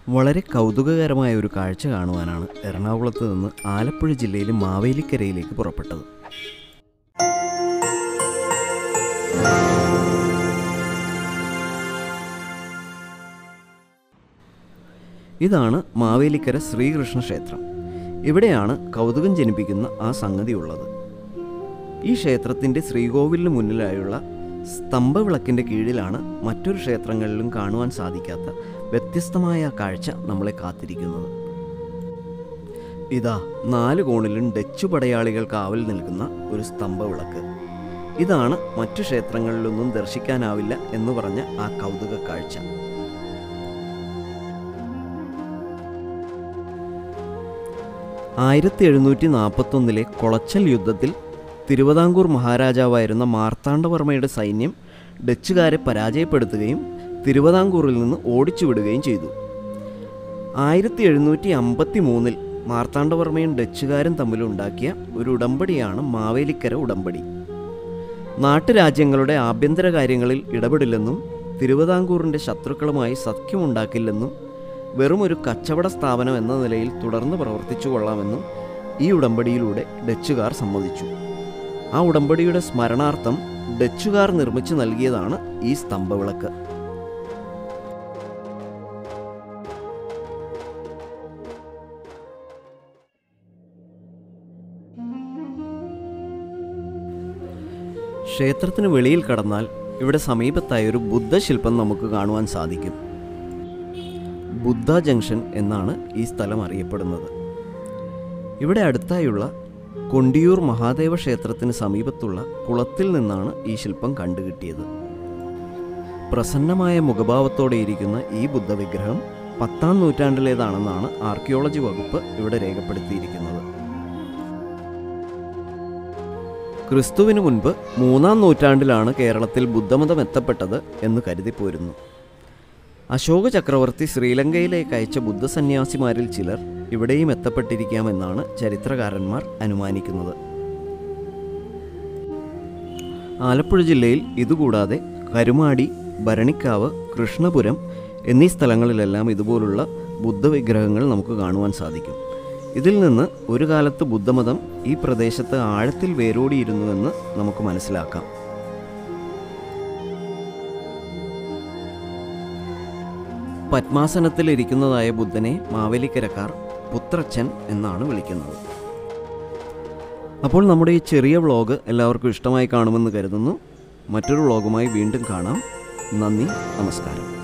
വളരെ കൗതുകകരമായ ഒരു കാഴ്ച കാണുവാനാണ് എറണാകുളത്ത് നിന്ന് ആലപ്പുഴ ജില്ലയിലെ മാവേലിക്കരയിലേക്ക് പുറപ്പെട്ടത് ഇതാണ് മാവേലിക്കര ശ്രീകൃഷ്ണ ക്ഷേത്രം ഇവിടെയാണ് കൗതുകം ജനിപ്പിക്കുന്ന ആ സംഗതി ഉള്ളത് ഈ ക്ഷേത്രത്തിൻ്റെ ശ്രീകോവിലിന് മുന്നിലായുള്ള സ്തംഭവിളക്കിൻ്റെ കീഴിലാണ് മറ്റൊരു ക്ഷേത്രങ്ങളിലും കാണുവാൻ സാധിക്കാത്ത വ്യത്യസ്തമായ കാഴ്ച നമ്മളെ കാത്തിരിക്കുന്നത് ഇതാ നാല് കോണിലും ഡച്ച് പടയാളികൾ കാവൽ നിൽക്കുന്ന ഒരു സ്തംഭവിളക്ക് ഇതാണ് മറ്റു ക്ഷേത്രങ്ങളിലൊന്നും ദർശിക്കാനാവില്ല എന്ന് പറഞ്ഞ ആ കൗതുക കാഴ്ച ആയിരത്തി എഴുന്നൂറ്റി നാൽപ്പത്തൊന്നിലെ കൊളച്ചൽ യുദ്ധത്തിൽ തിരുവിതാംകൂർ മഹാരാജാവായിരുന്ന മാർത്താണ്ഡവർമ്മയുടെ സൈന്യം ഡച്ചുകാരെ പരാജയപ്പെടുത്തുകയും തിരുവിതാംകൂറിൽ നിന്ന് ഓടിച്ചുവിടുകയും ചെയ്തു ആയിരത്തി എഴുന്നൂറ്റി അമ്പത്തി മൂന്നിൽ മാർത്താണ്ഡവർമ്മയും ഡച്ചുകാരും തമ്മിലുണ്ടാക്കിയ ഒരു ഉടമ്പടിയാണ് മാവേലിക്കര ഉടമ്പടി നാട്ടുരാജ്യങ്ങളുടെ ആഭ്യന്തര കാര്യങ്ങളിൽ ഇടപെടില്ലെന്നും തിരുവിതാംകൂറിൻ്റെ ശത്രുക്കളുമായി സഖ്യമുണ്ടാക്കില്ലെന്നും വെറുമൊരു കച്ചവട സ്ഥാപനം എന്ന നിലയിൽ തുടർന്ന് പ്രവർത്തിച്ചു കൊള്ളാമെന്നും ഈ ഉടമ്പടിയിലൂടെ ഡച്ചുകാർ സമ്മതിച്ചു ആ ഉടമ്പടിയുടെ സ്മരണാർത്ഥം ഡച്ചുകാർ നിർമ്മിച്ചു നൽകിയതാണ് ഈ സ്തംഭവിളക്ക് ക്ഷേത്രത്തിന് വെളിയിൽ കടന്നാൽ ഇവിടെ സമീപത്തായി ഒരു ബുദ്ധശില്പം നമുക്ക് കാണുവാൻ സാധിക്കും ബുദ്ധ ജംഗ്ഷൻ എന്നാണ് ഈ സ്ഥലം അറിയപ്പെടുന്നത് ഇവിടെ അടുത്തായുള്ള കൊണ്ടിയൂർ മഹാദേവ ക്ഷേത്രത്തിന് സമീപത്തുള്ള കുളത്തിൽ നിന്നാണ് ഈ ശില്പം കണ്ടുകിട്ടിയത് പ്രസന്നമായ മുഖഭാവത്തോടെ ഇരിക്കുന്ന ഈ ബുദ്ധവിഗ്രഹം പത്താം നൂറ്റാണ്ടിലേതാണെന്നാണ് ആർക്കിയോളജി വകുപ്പ് ഇവിടെ രേഖപ്പെടുത്തിയിരിക്കുന്നത് ക്രിസ്തുവിന് മുൻപ് മൂന്നാം നൂറ്റാണ്ടിലാണ് കേരളത്തിൽ ബുദ്ധമതം എത്തപ്പെട്ടത് എന്ന് കരുതിപ്പോരുന്നു അശോക ചക്രവർത്തി ശ്രീലങ്കയിലേക്ക് അയച്ച ബുദ്ധസന്യാസിമാരിൽ ചിലർ ഇവിടെയും എത്തപ്പെട്ടിരിക്കാമെന്നാണ് ചരിത്രകാരന്മാർ അനുമാനിക്കുന്നത് ആലപ്പുഴ ജില്ലയിൽ ഇതുകൂടാതെ കരുമാടി ഭരണിക്കാവ് കൃഷ്ണപുരം എന്നീ സ്ഥലങ്ങളിലെല്ലാം ഇതുപോലുള്ള ബുദ്ധവിഗ്രഹങ്ങൾ നമുക്ക് കാണുവാൻ സാധിക്കും ഇതിൽ നിന്ന് ഒരു കാലത്ത് ബുദ്ധമതം ഈ പ്രദേശത്ത് ആഴത്തിൽ വേരോടിയിരുന്നുവെന്ന് നമുക്ക് മനസ്സിലാക്കാം പത്മാസനത്തിലിരിക്കുന്നതായ ബുദ്ധനെ മാവേലിക്കരക്കാർ പുത്രച്ചൻ എന്നാണ് വിളിക്കുന്നത് അപ്പോൾ നമ്മുടെ ഈ ചെറിയ വ്ളോഗ് എല്ലാവർക്കും ഇഷ്ടമായി കാണുമെന്ന് കരുതുന്നു മറ്റൊരു വ്ളോഗുമായി വീണ്ടും കാണാം നന്ദി നമസ്കാരം